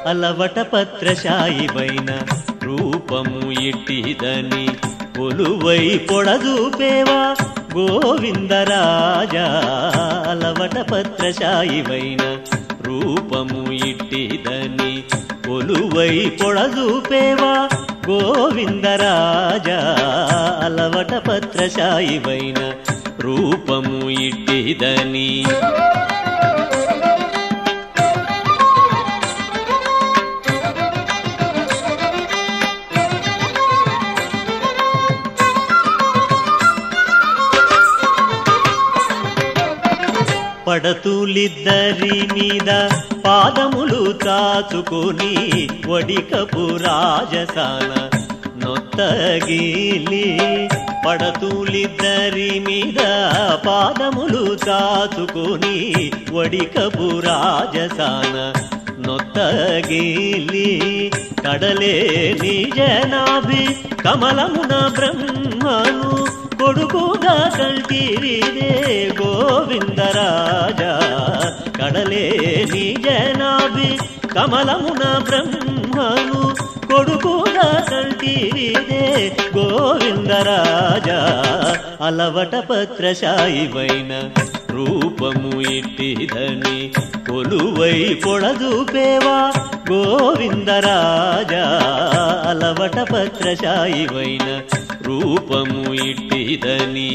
అలవట పత్రశాయివైన రూపము ఇట్టిదని కొలువై పొడదూపేవా గోవిందరాజా అలవట పత్రశాయివైన రూపము ఇట్టిదని కొలువై పొడదూపేవా గోవిందరాజా అలవట పత్రశాయివైన రూపము ఇట్టిదని పడతులిద్దరి మీద పాదములు తాచుకొని వడికపు రాజసాన నొత్తగిలి పడతులిద్దరి మీద పాదములు తాచుకొని వడికపు రాజసాన నొత్తగిలి కడలే నిజనాభి కమలమున బ్రహ్మను కొడుకుగా కంటిరిదే గోవిందరాజా కడలే నిజనాభి కమలమున బ్రహ్మను కొడుకుగా కంటిరిదే గోవిందరాజా అలవట పత్రశాయివైన రూపము ఇట్టిదని కొలువై పొడదూపేవా గోవిందరాజా అలవట పత్రశాయివైన రూపము ఇట్టిదని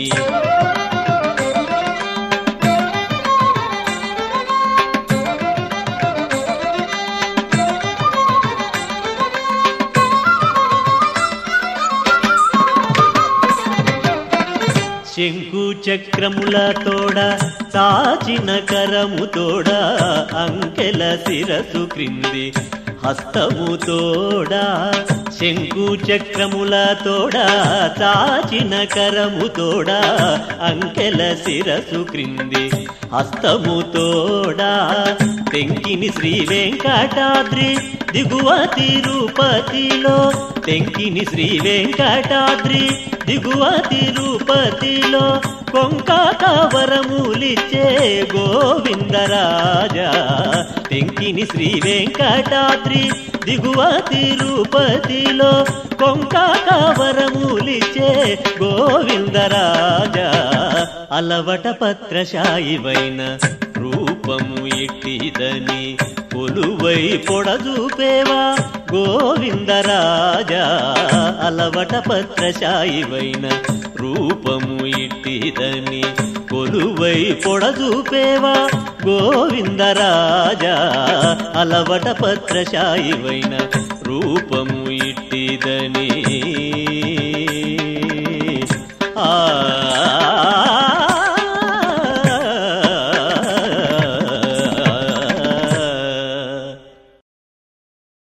శంకు చక్రముల తోడ చాచిన కరము తోడ అంకెల శిరసు క్రింది హస్తము తోడ శంకు చక్రముల తోడ చాచిన కరము తోడ అంకెల శిరసు క్రింది హస్తము తోడ తెంకిని శ్రీ వెంకటాద్రి దిగువ తిరుపతిలో తెంకిని శ్రీ వెంకటాద్రి దిగువ తిరుపతిలో కొంక కవరములిచ్చే గోవిందరాజా తెంకిని శ్రీ వెంకటాద్రి దిగువ తిరుపతిలో కొంక కవరములిచ్చే గోవిందరాజా అలవట పత్రశాయివైన రూపము ఇట్టిదని కొలువై పొడదూపేవా గోవిందరాజా అలవట పత్రశాయివైన రూపము ఇట్టిదని కొలువై పొడదూపేవా గోవిందరాజా అలవట పత్రశాయివైన రూపము ఇట్టిదని ఆ